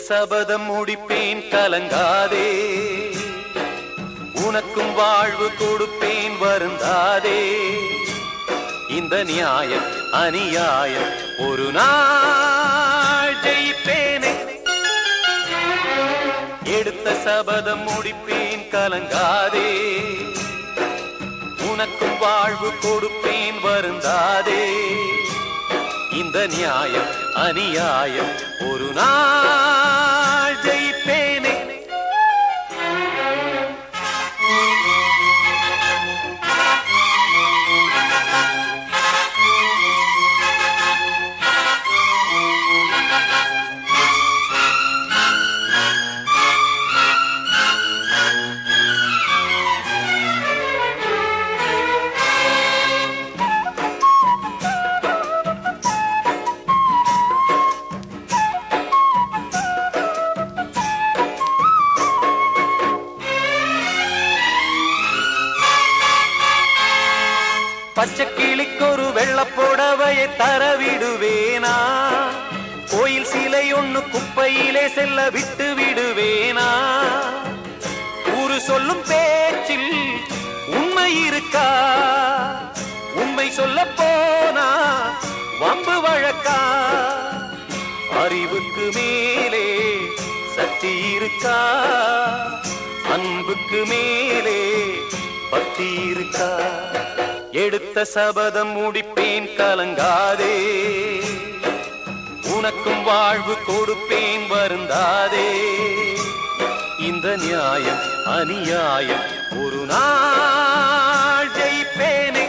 சபதம் முடிப்பேன் கலங்காதே உனக்கும் வாழ்வு கொடுப்பேன் வருந்தாதே இந்த நியாயம் அநியாயம் ஒரு நாள் ஜெயிப்பேனே எடுத்த சபதம் முடிப்பேன் கலங்காதே உனக்கும் வாழ்வு கொடுப்பேன் வருந்தாதே இந்த நியாயம் அநியாயம் ஒரு நாள் ஜெயிப்பேனே பச்சை கிளிக்கொரு வெள்ளப்புடவையை தரவிடுவேனா கோயில் சிலை ஒண்ணு குப்பையிலே செல்ல விட்டு விடுவேனா ஊரு சொல்லும் பேச்சில் உண்மை இருக்கா உண்மை சொல்ல போனா வம்பு வழக்கா அறிவுக்கு மேலே சக்தி இருக்கா அன்புக்கு மேலே பக்தி இருக்கா எடுத்த சபதம் முடிப்பேன் கலங்காதே உனக்கும் வாழ்வு கொடுப்பேன் வருந்தாதே இந்த நியாயம் அநியாயம் ஒரு நாள் ஜெயிப்பேனே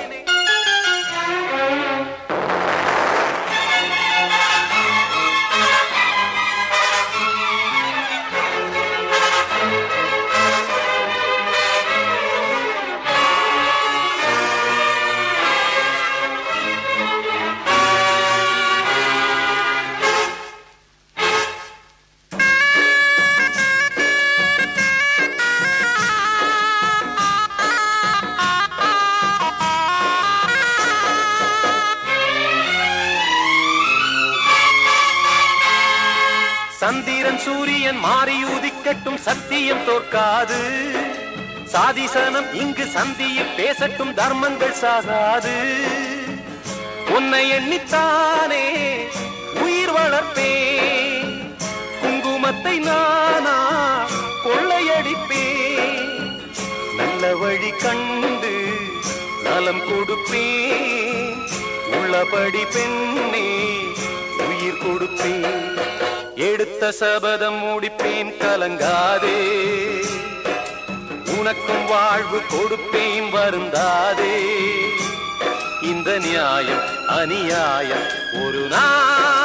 சந்திரன் சூரியன் மாறி உதிக்கட்டும் சத்தியம் தோற்காது சாதிசனம் இங்கு சந்தியில் பேசட்டும் தர்மங்கள் சாகாது உன்னை எண்ணித்தானே உயிர் வளர்ப்பேன் குங்குமத்தை நானா கொள்ளையடிப்பேன் நல்ல வழி கண்டு நலம் கொடுப்பேன் உள்ளபடி பெண்ணே உயிர் கொடுப்பேன் எடுத்த சபதம் முடிப்பேன் கலங்காதே உனக்கும் வாழ்வு கொடுப்பேன் வருந்தாதே இந்த நியாயம் அநியாயம் ஒரு நாள்